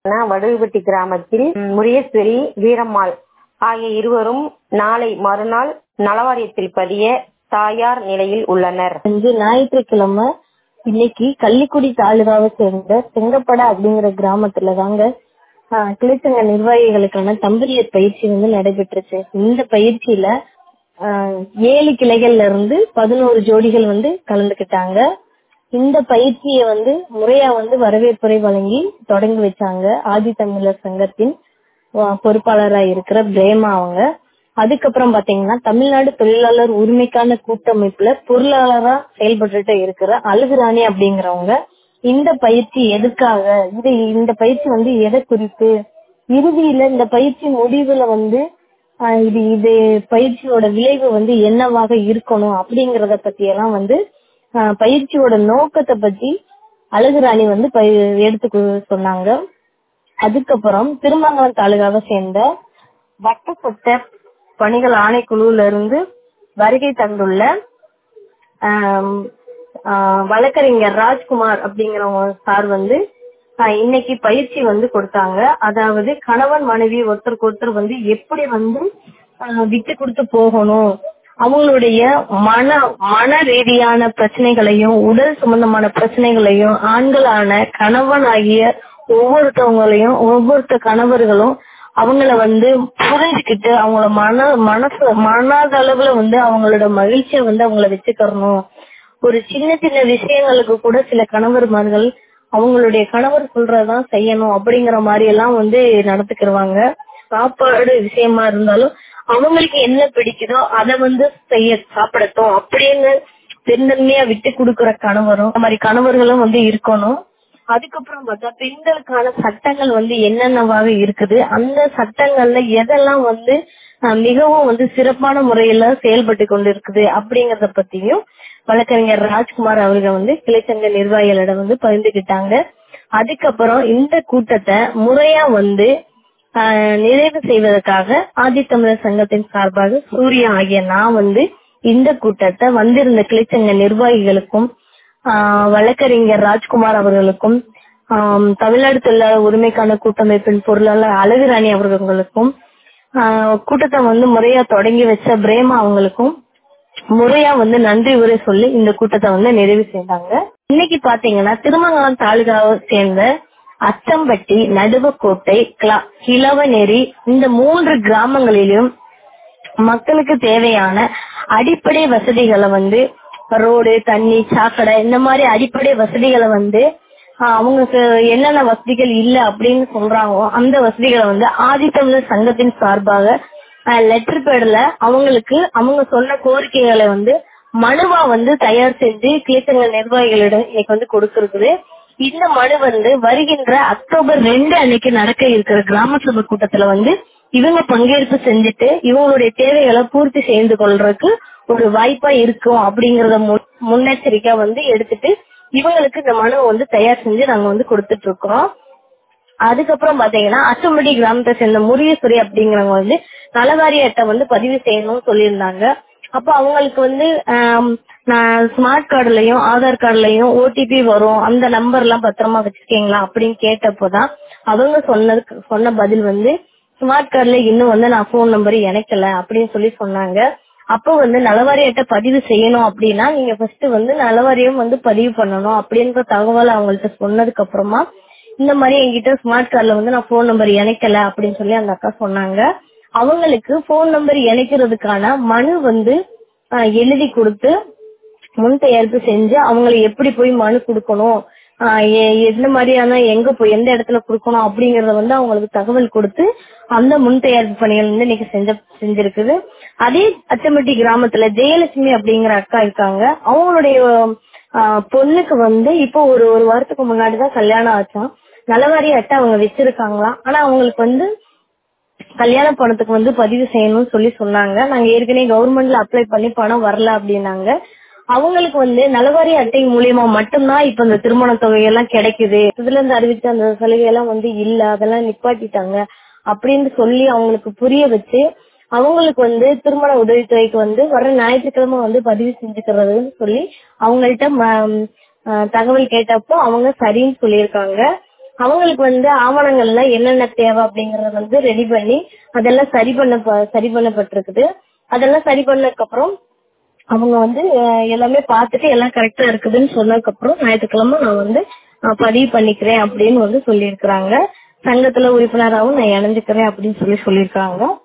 வடுகுபட்டி கிராமத்தில் முரியஸ்வரி வீரம்மாள் ஆகிய இருவரும் நாளை மறுநாள் நலவாரியத்தில் பதிய தாயார் நிலையில் உள்ளனர் இன்று ஞாயிற்றுக்கிழமை இன்னைக்கு கள்ளிக்குடி தாலுகாவை சேர்ந்த செங்கப்படை அப்படிங்கிற கிராமத்துல தாங்க ஆஹ், கிளைச்சங்க நிர்வாகிகளுக்கான தம்பதியர் பயிற்சி வந்து நடைபெற்றுச்சு இந்த பயிற்சியில ஆஹ், ஏழு கிளைகள்ல இருந்து பதினோரு ஜோடிகள் வந்து கலந்துக்கிட்டாங்க இந்த பயிற்சியை வந்து முறையா வந்து வரவேற்புரை வழங்கி தொடங்கி வச்சாங்க ஆதி தமிழர் சங்கத்தின் ஆஹ், பொறுப்பாளரா இருக்கிற பிரேமா அவங்க அதுக்கப்புறம் பாத்தீங்கன்னா தமிழ்நாடு தொழிலாளர் உரிமைக்கான கூட்டமைப்புல பொருளாளரா செயல்பட்டுட்டு இருக்கிற அழகுராணி அப்படிங்கிறவங்க இந்த பயிற்சி எதுக்காக இது இந்த பயிற்சி வந்து எதை குறித்து இறுதியில இந்த பயிற்சி முடிவுல வந்து ஆஹ், இது இது பயிற்சியோட விளைவு வந்து என்னவாக இருக்கணும் அப்படிங்கறத பத்தி எல்லாம் வந்து ஆஹ், பயிற்சியோட நோக்கத்தை பத்தி அழகுராணி வந்து பய- எடுத்து கு- சொன்னாங்க அதுக்கப்புறம் திருமங்கலம் தாலுகாவை சேர்ந்த வட்டக்கொட்ட பணிகள் ஆணைக்குழுல இருந்து வருகை தந்துள்ள ஆம், ஆஹ், வழக்கறிஞர் ராஜ்குமார் அப்படிங்கிறவங்க சார் வந்து ஆஹ், இன்னைக்கு பயிற்சி வந்து கொடுத்தாங்க அதாவது கணவன் மனைவி ஒருத்தருக்கு ஒருத்தர் வந்து எப்படி வந்து ஆஹ், விட்டு கொடுத்து போகணும் அவங்களுடைய மன மன ரீதியான பிரச்சனைகளையும் உடல் சம்பந்தமான பிரச்சனைகளையும் ஆண்களான கணவன் ஆகிய ஒவ்வொருத்தவங்களையும் ஒவ்வொருத்த கணவர்களும் அவங்கள வந்து புரிஞ்சுக்கிட்டு அவங்கள மன மனசு மனதளவுல வந்து அவங்களோட மகிழ்ச்சியை வந்து அவங்கள வச்சுக்கறணும் ஒரு சின்ன சின்ன விஷயங்களுக்கு கூட சில கணவர்மார்கள் அவங்களுடைய கணவர் சொல்றதான் செய்யணும் அப்படிங்கிற மாதிரி எல்லாம் வந்து நடந்துக்கிருவாங்க சாப்பாடு விஷயமா இருந்தாலும் அவங்களுக்கு என்ன பிடிக்குதோ அதை வந்து செய்ய சாப்பிடட்டும் அப்படின்னு பெருந்தன்மையா விட்டு கொடுக்கிற கணவரும் அந்த மாதிரி கணவர்களும் வந்து இருக்கணும் அதுக்கப்புறம் பார்த்தா பெண்களுக்கான சட்டங்கள் வந்து என்னென்னவாக இருக்குது அந்த சட்டங்கள்ல எதெல்லாம் வந்து அஹ், மிகவும் வந்து சிறப்பான முறையில செயல்பட்டு கொண்டு இருக்குது அப்படிங்கறத பத்தியும் வழக்கறிஞர் ராஜ்குமார் அவர்கள் வந்து கிளைச்சங்க நிர்வாகிகளிடம் வந்து பகிர்ந்துகிட்டாங்க அதுக்கப்புறம் இந்த கூட்டத்தை முறையா வந்து ஆஹ், நிறைவு செய்வதற்காக ஆதித்தமிழர் சங்கத்தின் சார்பாக சூர்யா ஆகிய நான் வந்து இந்த கூட்டத்தை வந்திருந்த கிளைச்சங்க நிர்வாகிகளுக்கும் ஆஹ், வழக்கறிஞர் ராஜ்குமார் அவர்களுக்கும் ஆம், தமிழ்நாடு தொழிலாளர் உரிமைக்கான கூட்டமைப்பின் பொருளாளர் அழகுராணி அவர்களுக்கும் ஆஹ், கூட்டத்தை வந்து முறையா தொடங்கி வச்ச பிரேமா அவங்களுக்கும் முறையா வந்து நன்றி உரை சொல்லி இந்த கூட்டத்தை வந்து நிறைவு செய்தாங்க இன்னைக்கு பாத்தீங்கன்னா திருமங்கலம் தாலுகாவை சேர்ந்த அச்சம்பட்டி நடுவக்கோட்டை கிளா- கிழவநேரி இந்த மூன்று கிராமங்களிலும் மக்களுக்கு தேவையான அடிப்படை வசதிகளை வந்து ரோடு தண்ணி சாக்கடை இந்த மாதிரி அடிப்படை வசதிகளை வந்து ஆஹ், அவங்களுக்கு என்னென்ன வசதிகள் இல்ல அப்படின்னு சொல்றாங்களோ அந்த வசதிகளை வந்து ஆதித்தமிழர் சங்கத்தின் சார்பாக லெட்டர் பேட்ல அவங்களுக்கு அவங்க சொன்ன கோரிக்கைகளை வந்து மனுவா வந்து தயார் செஞ்சு கிளேசங்க நிர்வாகிகளிடம் இன்னைக்கு வந்து கொடுத்திருக்குது இந்த மனு வந்து வருகின்ற அக்டோபர் ரெண்டு அன்னைக்கு நடக்க இருக்கிற கிராம சபை கூட்டத்துல வந்து இவங்க பங்கேற்பு செஞ்சுட்டு இவங்களுடைய தேவைகளை பூர்த்தி செய்து கொள்றதுக்கு ஒரு வாய்ப்பா இருக்கும் அப்படிங்கறத மு- முன்னெச்சரிக்கை வந்து எடுத்துட்டு இவங்களுக்கு இந்த மனு வந்து தயார் செஞ்சு நாங்க வந்து கொடுத்துட்டு இருக்கோம் அதுக்கப்புறம் பாத்தீங்கன்னா அச்சம்பட்டி கிராமத்தை சேர்ந்த முரியஸ்வரி அப்படிங்கிறவங்க வந்து நலவாரிய அட்டை வந்து பதிவு செய்யணும்னு சொல்லியிருந்தாங்க அப்ப அவங்களுக்கு வந்து ஆம், நான் ஸ்மார்ட் கார்டுலயும் ஆதார் கார்டுலயும் ஓடிபி வரும் அந்த நம்பர் எல்லாம் பத்திரமா வச்சிருக்கீங்களா அப்படின்னு கேட்டப்போதான் அவங்க சொன்னதுக்கு சொன்ன பதில் வந்து ஸ்மார்ட் கார்டுல இன்னும் வந்து நான் போன் நம்பர் இணைக்கல அப்படின்னு சொல்லி சொன்னாங்க அப்போ வந்து நலவாரி அட்டை பதிவு செய்யணும் அப்படின்னா நீங்க ஃபர்ஸ்ட் வந்து நலவாரியம் வந்து பதிவு பண்ணணும் அப்படின்ற தகவல் அவங்கள்ட்ட சொன்னதுக்கு அப்புறமா இந்த மாதிரி என்கிட்ட ஸ்மார்ட் கார்டுல வந்து நான் போன் நம்பர் இணைக்கல அப்படின்னு சொல்லி அந்த அக்கா சொன்னாங்க அவங்களுக்கு போன் நம்பர் இணைக்கிறதுக்கான மனு வந்து ஆஹ், எழுதி கொடுத்து முன் தயாரிப்பு செஞ்சு அவங்களை எப்படி போய் மனு கொடுக்கணும் ஆஹ் எ- எந்த மாதிரியான எங்க போய் எந்த இடத்துல கொடுக்கணும் அப்படிங்கறத வந்து அவங்களுக்கு தகவல் கொடுத்து அந்த முன் தயாரிப்பு பணிகள் வந்து இன்னைக்கு செஞ்ச செஞ்சிருக்குது அதே அச்சம்பட்டி கிராமத்துல ஜெயலட்சுமி அப்படிங்கிற அக்கா இருக்காங்க அவங்களுடைய ஆஹ், பொண்ணுக்கு வந்து இப்போ ஒரு ஒரு வாரத்துக்கு முன்னாடிதான் கல்யாணம் ஆச்சாம் நலவாரி அட்டை அவங்க வச்சிருக்காங்களாம் ஆனா அவங்களுக்கு வந்து கல்யாண பணத்துக்கு வந்து பதிவு செய்யணும்னு சொல்லி சொன்னாங்க நாங்க ஏற்கனவே கவர்மெண்ட்ல அப்ளை பண்ணி பணம் வரல அப்படின்னாங்க அவங்களுக்கு வந்து நலவாரி அட்டை மூலியமா மட்டும்தான் இப்ப இந்த திருமண தொகை எல்லாம் கிடைக்குது இதுல இருந்து அறிவிச்ச அந்த சலுகை எல்லாம் வந்து இல்ல அதெல்லாம் நிப்பாட்டிட்டாங்க அப்படின்னு சொல்லி அவங்களுக்கு புரிய வச்சு அவங்களுக்கு வந்து திருமண உதவித்தொகைக்கு வந்து வர ஞாயிற்றுக்கிழமை வந்து பதிவு செஞ்சுக்கிறதுன்னு சொல்லி அவங்கள்ட்ட ம- ஆஹ் தகவல் கேட்டப்போ அவங்க சரின்னு சொல்லியிருக்காங்க அவங்களுக்கு வந்து ஆவணங்கள்ல என்னென்ன தேவை அப்படிங்கறத வந்து ரெடி பண்ணி அதெல்லாம் சரி பண்ண ப- சரி பண்ணப்பட்டிருக்குது அதெல்லாம் சரி பண்ணதுக்கு அப்புறம் அவங்க வந்து அஹ், எல்லாமே பார்த்துட்டு எல்லாம் கரெக்டா இருக்குதுன்னு சொன்னதுக்கு அப்புறம் ஞாயிற்றுக்கிழமை நான் வந்து அஹ், பதிவு பண்ணிக்கிறேன் அப்படின்னு வந்து சொல்லியிருக்கிறாங்க சங்கத்துல உறுப்பினராகவும் நான் இணைஞ்சுக்கிறேன் அப்படின்னு சொல்லி சொல்லியிருக்காங்க